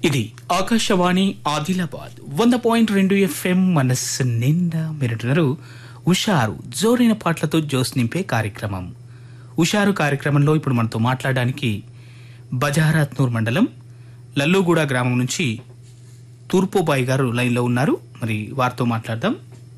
ఇది ఆకాశవాణి ఆదిలాబాద్ వంద పాయింట్ రెండు ఎఫ్ఎం మనస్సు నిండా మీరంటున్నారు ఉషారు జోరైన పాటలతో జోస్ నింపే కార్యక్రమం ఉషారు కార్యక్రమంలో ఇప్పుడు మనతో మాట్లాడడానికి బజారాత్నూర్ మండలం లల్లుగూడ గ్రామం నుంచి తూర్పుబాయి గారు లైన్లో ఉన్నారు మరి వారితో మాట్లాడదాం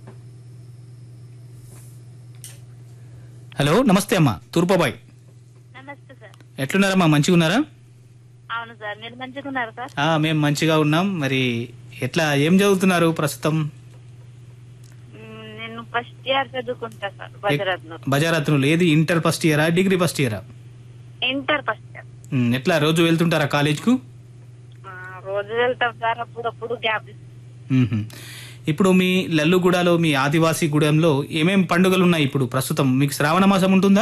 హలో నమస్తే అమ్మా తూర్పుబాయి నమస్తే సార్ ఎట్లున్నారమ్మా మంచిగా ఉన్నారా అవును సార్ మీరు మంచిగా ఉన్నారు సార్ ఆ, మేము మంచిగా ఉన్నాం మరి ఎట్లా ఏం చదువుతున్నారు ప్రస్తుతం మ్మ్, నేను ఫస్ట్ ఇయర్ చదువుకుంటా సార్ భద్రాద్ను బజారత్నులు ఏది ఇంటర్ ఫస్ట్ ఇయరా డిగ్రీ ఫస్ట్ ఇయరా ఇంటర్ ఫస్ట్ ఇయర్ ఉమ్, ఎట్లా రోజు వెళ్తుంటారా కాలేజ్కు ఆ, రోజు వెళ్తాం సార్ అప్పుడప్పుడు గ్యాప్ ఉహుం. ఇప్పుడు మీ లల్లుగూడలో మీ ఆదివాసీ గూడెంలో ఏమేం పండుగలు ఉన్నాయి ఇప్పుడు ప్రస్తుతం మీకు శ్రావణ మాసం ఉంటుందా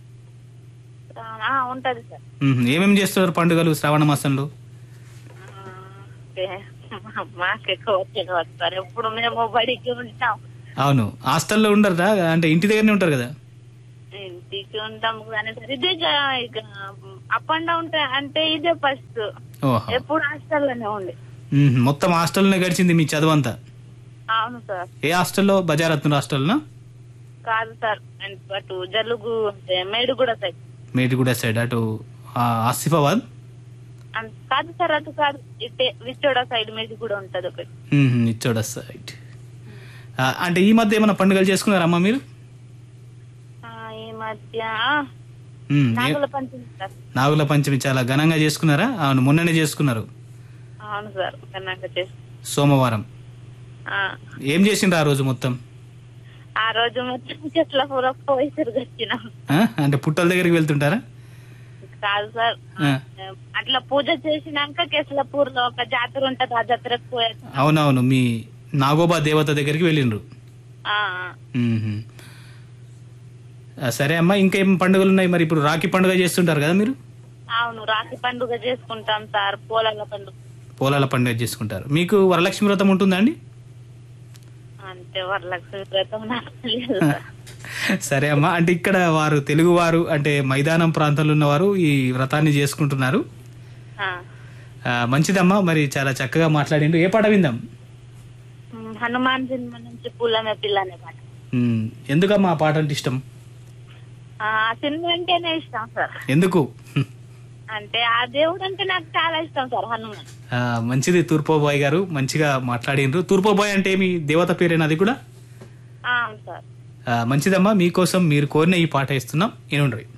ఉంటది సార్ ఉహుం. ఏమేం చేస్తున్నారు పండుగలు శ్రావణ మాసంలో ఆ, అంటే మాకు ఎక్కువ తెలియదు సార్ ఎప్పుడు మేము బడికి ఉంటాం అవును హాస్టల్లో ఉండరా అంటే ఇంటి దగ్గరనే ఉంటారు కదా ఇంటికి ఉంటాం కానీ సార్ ఇదే ఇక- ఇక అప్ అండ్ డౌన్ అంటే ఇదే ఫస్ట్ ఓహో ఎప్పుడు హాస్టల్లోనే ఉండి ఉహుం. మొత్తం హాస్టల్లోనే గడిచింది మీ చదువు అంతా అవును సార్ ఏ హాస్టల్లో బజారత్నులు హాస్టల్నా కాదు సార్ అంటే అటు జలుగు అంటే మేడుగూడ సైడ్ మేటిగూడ సైడ్ అటు ఆ, ఆసిఫాబాద్ అంత కాదు సార్ అటు కాదు ఇటే విచ్చోడ సైడ్ మీద కూడా ఉంటది ఒకటి మ్మ్. ఇచ్చోడ సైడ్ ఆ, అంటే ఈ మధ్య ఏమైనా పండుగలు చేసుకున్నారమ్మా మీరు ఆ, ఈ మధ్య ఆ, మ్మ్. ఏ- నాగుల పంచమి సార్ నాగుల పంచమి చాలా ఘనంగా చేసుకున్నారా అవును మొన్ననే చేసుకున్నారు అవును సార్ కన్నాక చేసి సోమవారం ఆ, ఏం చేసిండ్రు ఆ రోజు మొత్తం ఆ రోజు మొత్తం చెట్ల పూర పోయి తిరిగొచ్చినాం ఆ? అంటే పుట్టల దగ్గరికి వెళ్తుంటారా కాదు సార్ ఆ. అట్లా పూజ చేసినాక కెస్లపూర్ లో ఒక జాతర ఉంటది ఆ జాతరకు పోయే అవునవును మీ నాగోబా దేవత దగ్గరికి వెళ్ళిండ్రు ఆ, మ్మ్. ఆ, సరే అమ్మా ఇంకేం పండుగలు ఉన్నాయి మరి ఇప్పుడు రాఖీ పండుగ చేస్తుంటారు కదా మీరు అవును రాఖీ పండుగ చేసుకుంటాం సార్ పోలాల పండుగ పోలాల పండుగ చేసుకుంటారు మీకు వరలక్ష్మి వ్రతం ఉంటుందా అండి అంతే వరలక్ష్మి వ్రతం నాకు తెలియదు సార్. సరే అమ్మా అంటే ఇక్కడ వారు తెలుగువారు అంటే మైదానం ప్రాంతంలో ఉన్నవారు ఈ వ్రతాన్ని చేసుకుంటున్నారు ఆ. ఆ, మంచిదమ్మా మరి చాలా చక్కగా మాట్లాడిండు ఏ పాట విందాం ఉమ్, హనుమాన్ సినిమా నుంచి పుల్లమే పిల్ల అనే పాట ఉమ్, ఎందుకమ్మా ఆ పాట అంటే ఇష్టం ఆ సినిమా అంటేనే ఇష్టం సార్ ఎందుకు అంటే ఆ దేవుడు అంటే నాకు చాలా ఇష్టం సార్ హనుమాన్ ఆ, మంచిది తూర్పోబాయ్ గారు మంచిగా మాట్లాడిండ్రు తూర్పోబాయ్ అంటే మీ దేవత పేరేనా అది కూడా ఆ, అవును సార్ ఆ, మంచిదమ్మా మీకోసం మీరు కోరిన ఈ పాట ఇస్తున్నాం ఇనుండ్రి